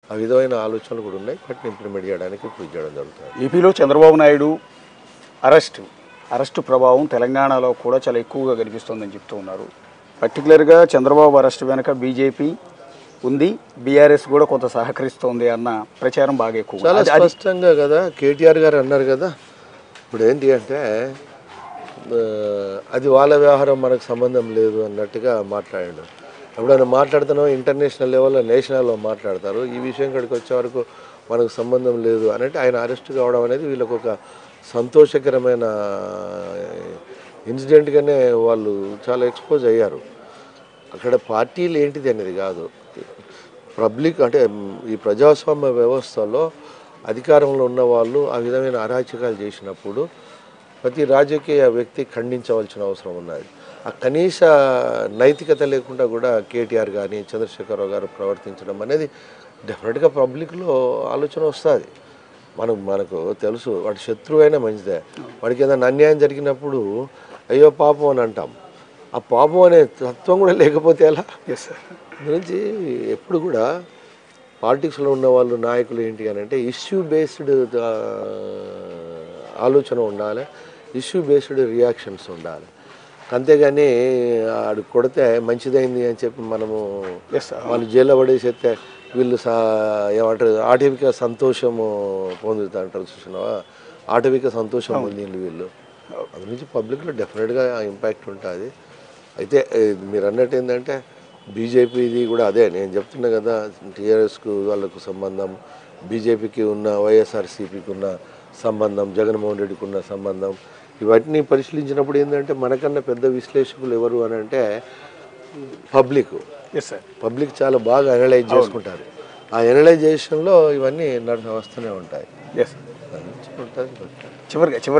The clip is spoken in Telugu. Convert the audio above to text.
ఆ విధమైన ఆలోచనలు కూడా ఉన్నాయి వాటిని ఇంప్లిమెంట్ చేయడానికి కృషి చేయడం జరుగుతుంది ఏపీలో చంద్రబాబు నాయుడు అరెస్ట్ అరెస్టు ప్రభావం తెలంగాణలో కూడా చాలా ఎక్కువగా కనిపిస్తోందని చెప్తూ ఉన్నారు పర్టికులర్గా చంద్రబాబు అరెస్ట్ వెనక బీజేపీ ఉంది బీఆర్ఎస్ కూడా కొంత సహకరిస్తోంది అన్న ప్రచారం బాగా ఎక్కువ చాలా అది- అది స్పష్టంగా కదా కేటీఆర్ గారు అన్నారు కదా ఇప్పుడు ఏంటి అంటే ఆ, అది వాళ్ళ వ్యవహారం మనకు సంబంధం లేదు అన్నట్టుగా మాట్లాడాడు ఎప్పుడైనా మాట్లాడుతున్నాం ఇంటర్నేషనల్ లెవెల్లో నేషనల్లో మాట్లాడతారు ఈ విషయం ఇక్కడికి వచ్చే వరకు మనకు సంబంధం లేదు అనంటే ఆయన అరెస్ట్ కావడం అనేది వీళ్ళకు ఒక సంతోషకరమైన ఇన్సిడెంట్గానే వాళ్ళు చాలా ఎక్స్పోజ్ అయ్యారు అక్కడ పార్టీలు ఏంటిది అనేది కాదు పబ్లిక్ అంటే మ్, ఈ ప్రజాస్వామ్య వ్యవస్థలో అధికారంలో ఉన్న వాళ్ళు ఆ విధమైన అరాచకాలు చేసినప్పుడు ప్రతి రాజకీయ వ్యక్తి ఖండించవలసిన అవసరం ఉన్నది ఆ కనీస నైతికత లేకుండా కూడా కేటీఆర్ కానీ చంద్రశేఖరరావు గారు ప్రవర్తించడం అనేది డెఫినెట్గా పబ్లిక్లో ఆలోచన వస్తుంది మనం మనకు తెలుసు వాడి శత్రువు అయినా మంచిదే వాడికి ఏదైనా అన్యాయం జరిగినప్పుడు అయ్యో పాపం అని అంటాం ఆ పాపం అనే తత్వం కూడా లేకపోతే ఎలా ఎస్ సార్ గురించి ఎప్పుడు కూడా పాలిటిక్స్లో ఉన్న వాళ్ళు నాయకులు ఏంటి అని అంటే ఇష్యూ బేస్డ్ ఆలోచన ఉండాలి ఇష్యూ బేస్డ్ రియాక్షన్స్ ఉండాలి అంతేగాని ఆడు కొడితే మంచిదైంది అని చెప్పి మనము ఎస్ సార్ వాళ్ళు జైల్లో పడేసేస్తే వీళ్ళు సా ఏమంటారు ఆటవిక సంతోషము పొందుతా అంటారు చూసినావా ఆటవిక సంతోషం పొందింది వీళ్ళు అది నుంచి పబ్లిక్లో డెఫినెట్గా ఇంపాక్ట్ ఉంటుంది అయితే ఏ, మీరు అన్నట్టు ఏంటంటే బీజేపీది కూడా అదే నేను చెప్తున్నా కదా టీఆర్ఎస్కు వాళ్ళకు సంబంధం బీజేపీకి ఉన్న వైఎస్ఆర్సీపీకి ఉన్న సంబంధం జగన్మోహన్ రెడ్డికి ఉన్న సంబంధం ఇవన్నీ పరిశీలించినప్పుడు ఏంటంటే మనకన్నా పెద్ద విశ్లేషకులు ఎవరు అని అంటే పబ్లిక్ ఎస్ సార్ పబ్లిక్ చాలా బాగా అనలైజ్ చేసుకుంటారు ఆ అనలైజేషన్లో ఇవన్నీ నడు వస్తూనే ఉంటాయి ఎస్ దాని నుంచి ఉంటుంది చివరిగా చివరి